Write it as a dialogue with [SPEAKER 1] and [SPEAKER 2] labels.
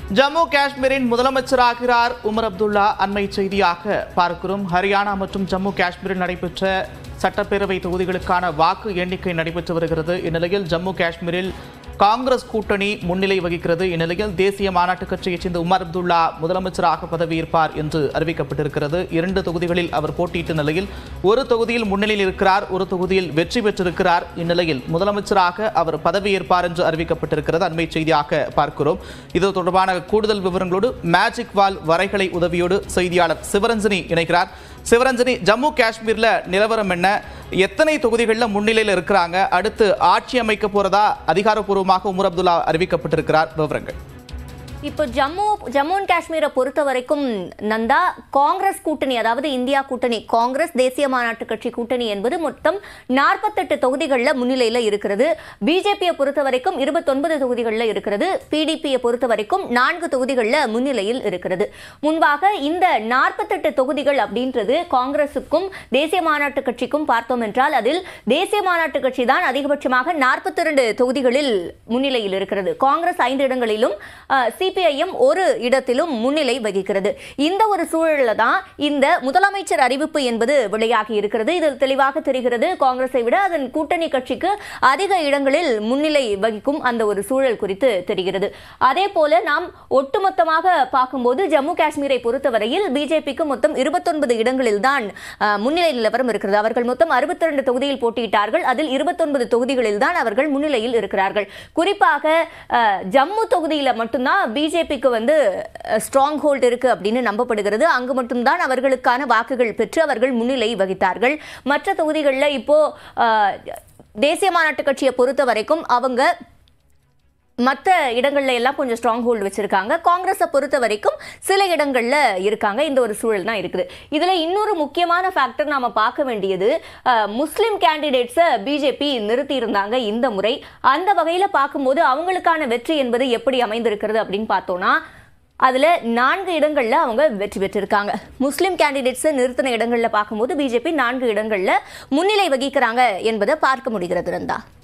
[SPEAKER 1] ஜம்மு காஷ்மீரின் முதலமைச்சராகிறார் உமர் அப்துல்லா அண்மை செய்தியாக பார்க்கிறோம் ஹரியானா மற்றும் ஜம்மு காஷ்மீரில் நடைபெற்ற சட்டப்பேரவை தொகுதிகளுக்கான வாக்கு எண்ணிக்கை நடைபெற்று வருகிறது இந்நிலையில் ஜம்மு காஷ்மீரில் காங்கிரஸ் கூட்டணி முன்னிலை வகிக்கிறது இந்நிலையில் தேசிய மாநாட்டுக் கட்சியைச் சேர்ந்த உமர் அப்துல்லா முதலமைச்சராக பதவியேற்பார் என்று அறிவிக்கப்பட்டிருக்கிறது இரண்டு தொகுதிகளில் அவர் போட்டியிட்ட நிலையில் ஒரு தொகுதியில் முன்னிலையில் இருக்கிறார் ஒரு தொகுதியில் வெற்றி பெற்றிருக்கிறார் இந்நிலையில் முதலமைச்சராக அவர் பதவியேற்பார் என்று அறிவிக்கப்பட்டிருக்கிறது அண்மை செய்தியாக பார்க்கிறோம் இது தொடர்பான கூடுதல் விவரங்களோடு மேஜிக் வால் வரைகலை உதவியோடு செய்தியாளர் சிவரஞ்சனி இணைகிறார் சிவரஞ்சனி ஜம்மு காஷ்மீர்ல நிலவரம் என்ன எத்தனை தொகுதிகளில் முன்னிலையில் இருக்கிறாங்க அடுத்து ஆட்சி அமைக்க போறதா அதிகாரப்பூர்வமாக உமர் அப்துல்லா அறிவிக்கப்பட்டிருக்கிறார் விவரங்கள்
[SPEAKER 2] இப்போ ஜம்மு ஜம்மு அண்ட் காஷ்மீரை பொறுத்த வரைக்கும் நந்தா காங்கிரஸ் கூட்டணி அதாவது இந்தியா கூட்டணி காங்கிரஸ் தேசிய மாநாட்டு கட்சி கூட்டணி என்பது மொத்தம் நாற்பத்தெட்டு தொகுதிகளில் முன்னிலையில் இருக்கிறது பிஜேபியை பொறுத்த வரைக்கும் இருபத்தொன்பது தொகுதிகளில் இருக்கிறது பிடிபியை பொறுத்த வரைக்கும் நான்கு தொகுதிகளில் முன்னிலையில் இருக்கிறது முன்பாக இந்த நாற்பத்தெட்டு தொகுதிகள் அப்படின்றது காங்கிரசுக்கும் தேசிய மாநாட்டு கட்சிக்கும் பார்த்தோம் என்றால் அதில் தேசிய மாநாட்டு கட்சி தான் அதிகபட்சமாக நாற்பத்தி இரண்டு தொகுதிகளில் முன்னிலையில் இருக்கிறது காங்கிரஸ் ஐந்து இடங்களிலும் சிபிஐஎம் ஒரு இடத்திலும் முன்னிலை வகிக்கிறது இந்த ஒரு சூழலில் தான் இந்த முதலமைச்சர் அறிவிப்பு என்பது வெளியாகி இருக்கிறது இதில் தெளிவாக தெரிகிறது காங்கிரஸை விட அதன் கூட்டணி கட்சிக்கு அதிக இடங்களில் முன்னிலை வகிக்கும் அந்த ஒரு சூழல் குறித்து தெரிகிறது அதே போல நாம் ஒட்டுமொத்தமாக பார்க்கும்போது ஜம்மு காஷ்மீரை பொறுத்தவரையில் பிஜேபிக்கு மொத்தம் இருபத்தொன்பது இடங்களில் தான் முன்னிலை நிலவரம் இருக்கிறது அவர்கள் மொத்தம் அறுபத்தி ரெண்டு தொகுதியில் போட்டியிட்டார்கள் அதில் இருபத்தொன்பது தொகுதிகளில் தான் அவர்கள் முன்னிலையில் இருக்கிறார்கள் குறிப்பாக அஹ், ஜம்மு தொகுதியில் மட்டும்தான் பிஜேபிக்கு வந்து ஸ்ட்ராங் ஹோல்ட் இருக்கு அப்படின்னு நம்பப்படுகிறது அங்கு மட்டும்தான் அவர்களுக்கான வாக்குகள் பெற்று அவர்கள் முன்னிலை வகித்தார்கள் மற்ற தொகுதிகளில் இப்போ அஹ், தேசிய மாநாட்டு கட்சியை பொறுத்த வரைக்கும் அவங்க மற்ற இடங்கள்ல எல்லாம் கொஞ்சம் ஸ்ட்ராங் ஹோல்டு வச்சிருக்காங்க காங்கிரஸை பொறுத்த வரைக்கும் சில இடங்கள்ல இருக்காங்க இந்த ஒரு சூழல் தான் இருக்குது இதுல இன்னொரு முக்கியமான ஃபேக்டர் நாம பார்க்க வேண்டியது அஹ், முஸ்லிம் கேண்டிடேட்ஸை பிஜேபி நிறுத்தி இருந்தாங்க இந்த முறை அந்த வகையில பார்க்கும்போது அவங்களுக்கான வெற்றி என்பது எப்படி அமைந்திருக்கிறது அப்படின்னு பார்த்தோம்னா அதுல நான்கு இடங்கள்ல அவங்க வெற்றி பெற்றிருக்காங்க முஸ்லிம் கேண்டிடேட்ஸை நிறுத்தின இடங்கள்ல பார்க்கும்போது பிஜேபி நான்கு இடங்கள்ல முன்னிலை வகிக்கிறாங்க என்பதை பார்க்க முடிகிறது இருந்தா